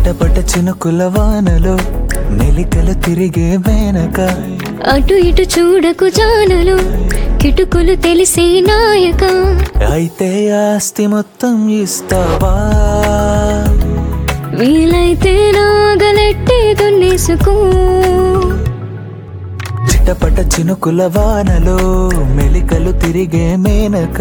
చిటపట చినుకుల వానలో మెలికలు తిరిగే మేనక అటు ఇటు చూడకు జానలు కిటుకులు తెలిసే నాయక అయితే ఆస్తి మొత్తం ఇస్తావా వీలైతే నాగలెట్టి దున్నేసుకో చిటపట చినుకుల వానలో మెలికలు తిరిగే మేనక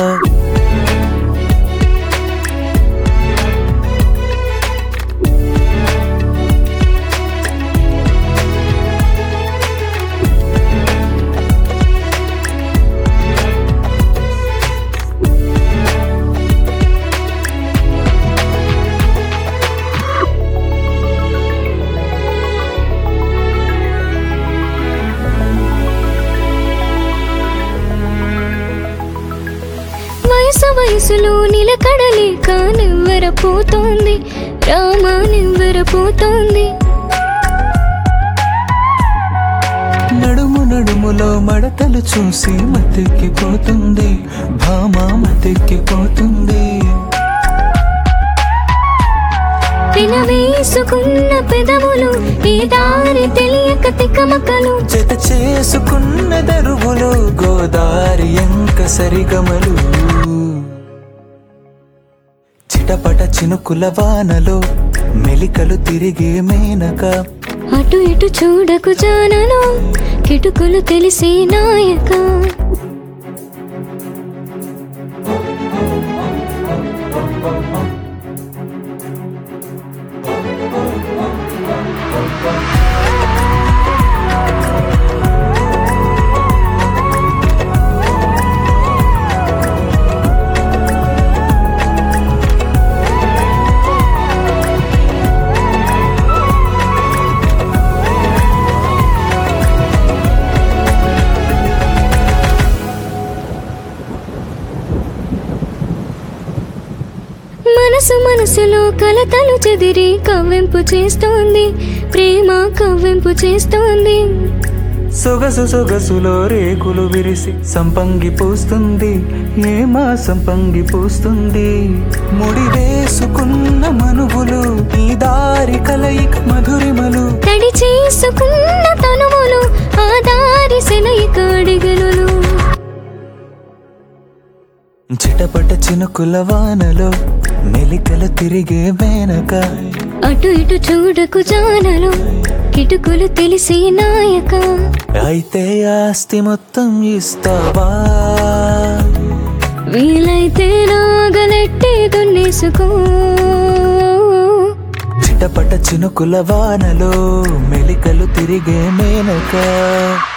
వయసు వయసులో నిలకడలేక నివ్వెరపోతోంది రామా నివ్వెరపోతోంది నడుము నడుములో మడతలు చూసి మత్తెక్కిపోతుంది భామ మత్తెక్కిపోతుంది వినవేసుకున్న పెదవులు ఈ దారి తెలియక తికమకలు జత చేసుకున్న దరువులు గోదారి ఎంక సరిగమలు చిటపట చినుకుల వానలో మెలికలు తిరిగే మేనక అటు ఇటు చూడకు జానలు కిటుకులు తెలిసే నాయక మనసు మనసులో కలతలు చెదిరి కవ్వింపు చేస్తోంది ప్రేమ కవ్వింపు చేస్తోంది సొగసు సొగసులో రేకులు విరిసి సంపంగి పూస్తుంది ఏమా సంపంగి పూస్తుంది ముడి వేసుకున్న మనువులు ఈ దారి కలయిక మధురిమలు తడి చేసుకున్న తనువులు ఆ దారి సెలయిక అడిగలు చిటపట చినుకుల వానలో మెలికలు తిరిగే మేనక అటు ఇటు చూడకు జానలు కిటుకులు తెలిసే నాయక అయితే ఆస్తి మొత్తం ఇస్తావా వీలైతే నాగలెట్టి దున్నేసుకో చిటపట చినుకుల వానలో మెలికలు తిరిగే మేనక